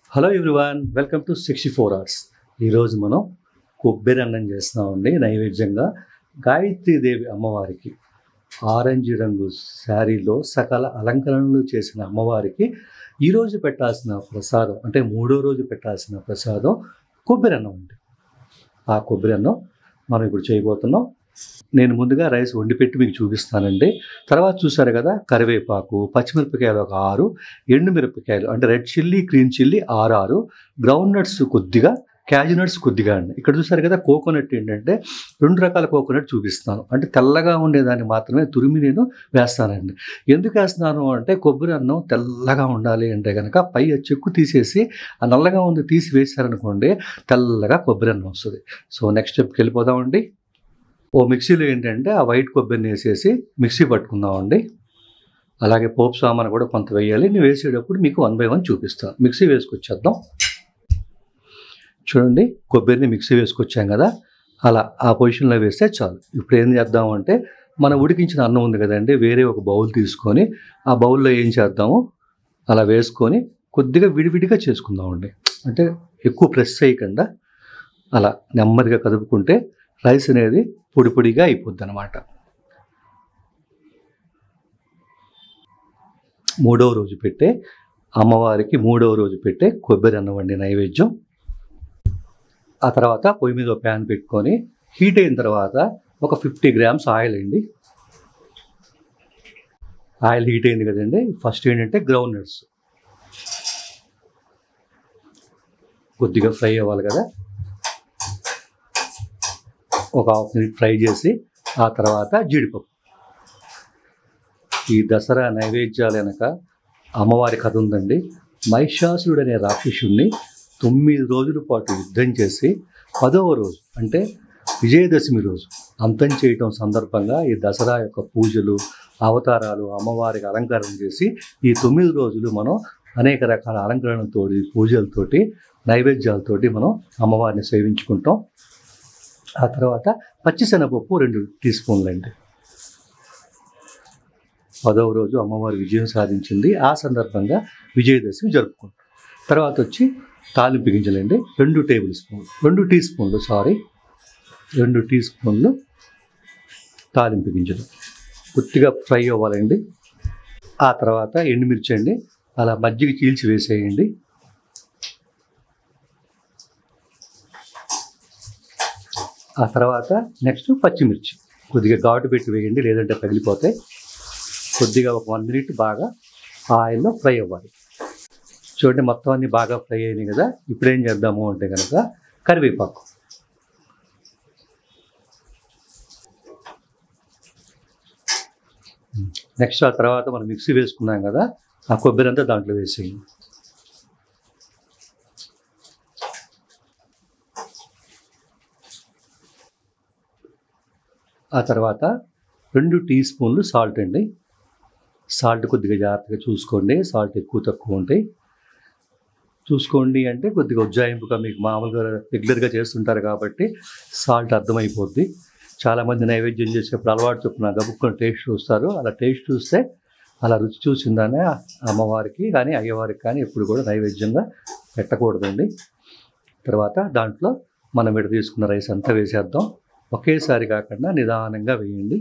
hello everyone welcome to sixty four hours ఈరోజు మనం కొబ్బరి అన్నం చేస్తున్నామండి నైవేద్యంగా గాయత్రీదేవి అమ్మవారికి ఆరెంజ్ రంగు శారీలో సకల అలంకరణలు చేసిన అమ్మవారికి ఈరోజు పెట్టాల్సిన ప్రసాదం అంటే మూడో రోజు పెట్టాల్సిన ప్రసాదం కొబ్బరి అన్నం అండి ఆ కొబ్బరి అన్నం మనం ఇప్పుడు చేయబోతున్నాం నేను ముందుగా రైస్ వండి పెట్టి మీకు చూపిస్తానండి తర్వాత చూసారు కదా కరివేపాకు పచ్చిమిరపకాయలు ఒక ఆరు ఎండు మిరపకాయలు అంటే రెడ్ చిల్లీ గ్రీన్ చిల్లీ ఆరు ఆరు గ్రౌండ్ నట్స్ కొద్దిగా క్యాజు నట్స్ కొద్దిగా అండి ఇక్కడ చూసారు కదా కోకోనట్ ఏంటంటే రెండు రకాల కోకోనట్ చూపిస్తాను అంటే తెల్లగా ఉండేదాన్ని మాత్రమే తురిమి నేను వేస్తానండి ఎందుకు వేస్తున్నాను అంటే కొబ్బరి అన్నం తెల్లగా ఉండాలి అంటే కనుక పై ఆ చెక్కు తీసేసి ఆ నల్లగా ఉంది తీసి వేసారనుకోండి తెల్లగా కొబ్బరి అన్నం వస్తుంది సో నెక్స్ట్ స్టెప్కి వెళ్ళిపోదామండి ఓ మిక్సీలో ఏంటంటే ఆ వైట్ కొబ్బరిని వేసేసి మిక్సీ పట్టుకుందామండి అలాగే పోపు సామాను కూడా కొంత వేయాలి నేను వేసేటప్పుడు మీకు వన్ బై వన్ చూపిస్తాను మిక్సీ వేసుకొచ్చేద్దాం చూడండి కొబ్బరిని మిక్సీ వేసుకొచ్చాం కదా అలా ఆ పొజిషన్లో వేస్తే చాలు ఇప్పుడు ఏం చేద్దామంటే మనం ఉడికించిన అన్నం ఉంది కదండి వేరే ఒక బౌల్ తీసుకొని ఆ బౌల్లో ఏం చేద్దాము అలా వేసుకొని కొద్దిగా విడివిడిగా చేసుకుందామండి అంటే ఎక్కువ ప్రెస్ చేయకుండా అలా నెమ్మదిగా కదుపుకుంటే రైస్ అనేది పొడి పొడిగా అయిపోద్ది అనమాట మూడవ రోజు పెట్టే అమ్మవారికి మూడవ రోజు పెట్టే కొబ్బరి అన్నం వండి నైవేద్యం ఆ తర్వాత పొయ్యి మీద ఒక ప్యాన్ పెట్టుకొని హీట్ అయిన తర్వాత ఒక ఫిఫ్టీ గ్రామ్స్ ఆయిల్ అండి ఆయిల్ హీట్ అయింది కదండి ఫస్ట్ ఏంటంటే గ్రౌండ్ నట్స్ కొద్దిగా ఫ్రై అవ్వాలి కదా ఒక హాఫ్ మినిట్ ఫ్రై చేసి ఆ తర్వాత జీడిపప్పు ఈ దసరా నైవేద్యాలు వెనక అమ్మవారి కథ ఉందండి మహిషాసురుడు అనే రాక్షసుడిని తొమ్మిది రోజుల పాటు యుద్ధం చేసి పదవ రోజు అంటే విజయదశమి రోజు అంతం చేయటం సందర్భంగా ఈ దసరా యొక్క పూజలు అవతారాలు అమ్మవారికి అలంకరణ చేసి ఈ తొమ్మిది రోజులు మనం అనేక రకాల అలంకరణతోటి పూజలతోటి నైవేద్యాలతోటి మనం అమ్మవారిని సేవించుకుంటాం ఆ తర్వాత పచ్చిశనగపప్పు రెండు టీ స్పూన్లు అండి పదవ రోజు అమ్మవారి విజయం సాధించింది ఆ సందర్భంగా విజయదశమి జరుపుకుంటాం తర్వాత వచ్చి తాలింపు గింజలండి రెండు టేబుల్ స్పూన్లు రెండు టీ స్పూన్లు సారీ రెండు టీ స్పూన్లు తాలింపు గింజలు కొద్దిగా ఫ్రై అవ్వాలండి ఆ తర్వాత ఎండుమిర్చి అండి అలా మజ్జిగ చీల్చి వేసేయండి ఆ తర్వాత నెక్స్ట్ పచ్చిమిర్చి కొద్దిగా ఘాటు పెట్టి వేయండి లేదంటే పగిలిపోతాయి కొద్దిగా ఒక వన్ మినిట్ బాగా ఆయిల్లో ఫ్రై అవ్వాలి చూడండి మొత్తం అన్ని బాగా ఫ్రై అయినాయి కదా ఇప్పుడు ఏం చేద్దాము అంటే కనుక కరివేపాకు నెక్స్ట్ ఆ తర్వాత మనం మిక్సీ వేసుకున్నాం కదా ఆ కొబ్బరి అంతా దాంట్లో వేసేయండి ఆ తర్వాత రెండు టీ స్పూన్లు సాల్ట్ అండి సాల్ట్ కొద్దిగా జాగ్రత్తగా చూసుకోండి సాల్ట్ ఎక్కువ తక్కువ ఉంటాయి చూసుకోండి అంటే కొద్దిగా ఉజ్జాయింపుగా మీకు మామూలుగా రెగ్యులర్గా చేస్తుంటారు కాబట్టి సాల్ట్ అర్థమైపోద్ది చాలామంది నైవేద్యం చేసేప్పుడు అలవాటు చొప్పున గబుక్కుని టేస్ట్ చూస్తారు అలా టేస్ట్ చూస్తే అలా రుచి చూసిందానే అమ్మవారికి కానీ అయ్యవారికి కానీ ఎప్పుడు కూడా నైవేద్యంగా పెట్టకూడదండి తర్వాత దాంట్లో మనం విడ తీసుకున్న రైస్ అంతా వేసేద్దాం ఒకేసారి కాకుండా నిదానంగా వేయండి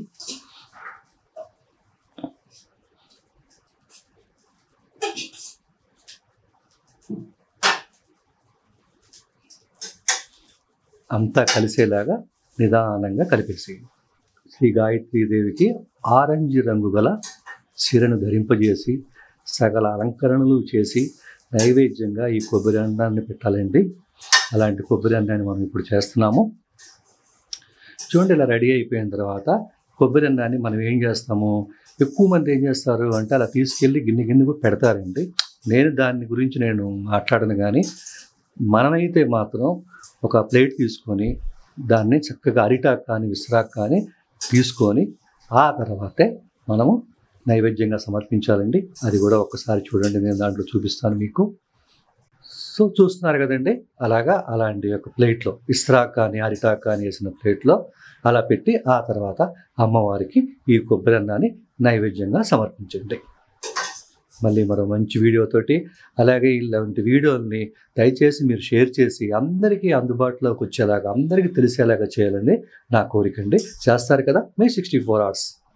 అంతా కలిసేలాగా నిదానంగా కలిపేసేయండి శ్రీ గాయత్రీదేవికి ఆరెంజ్ రంగు గల చీరను ధరింపజేసి సకల అలంకరణలు చేసి నైవేద్యంగా ఈ కొబ్బరి అన్నాన్ని పెట్టాలండి అలాంటి కొబ్బరి అన్నాన్ని మనం ఇప్పుడు చేస్తున్నాము చూడండి ఇలా రెడీ అయిపోయిన తర్వాత కొబ్బరి అన్నాన్ని మనం ఏం చేస్తాము ఎక్కువ మంది ఏం చేస్తారు అంటే అలా తీసుకెళ్ళి గిన్నె గిన్నె కూడా పెడతారండి నేను దాని గురించి నేను మాట్లాడను కానీ మనమైతే మాత్రం ఒక ప్లేట్ తీసుకొని దాన్ని చక్కగా అరిటాక్ కానీ విసిరాక్ కానీ తీసుకొని ఆ తర్వాతే మనము నైవేద్యంగా సమర్పించాలండి అది కూడా ఒక్కసారి చూడండి నేను దాంట్లో చూపిస్తాను మీకు సో చూస్తున్నారు కదండి అలాగా అలాంటి ఒక ప్లేట్లో ఇస్త్రాక్ కానీ అరిటాక్ కానీ వేసిన ప్లేట్లో అలా పెట్టి ఆ తర్వాత అమ్మవారికి ఈ కొబ్బరి అన్నాన్ని నైవేద్యంగా సమర్పించండి మళ్ళీ మరో మంచి వీడియోతోటి అలాగే ఇలాంటి వీడియోల్ని దయచేసి మీరు షేర్ చేసి అందరికీ అందుబాటులోకి వచ్చేలాగా అందరికీ తెలిసేలాగా చేయాలని నా కోరిక అండి చేస్తారు కదా మే సిక్స్టీ ఫోర్ అవర్స్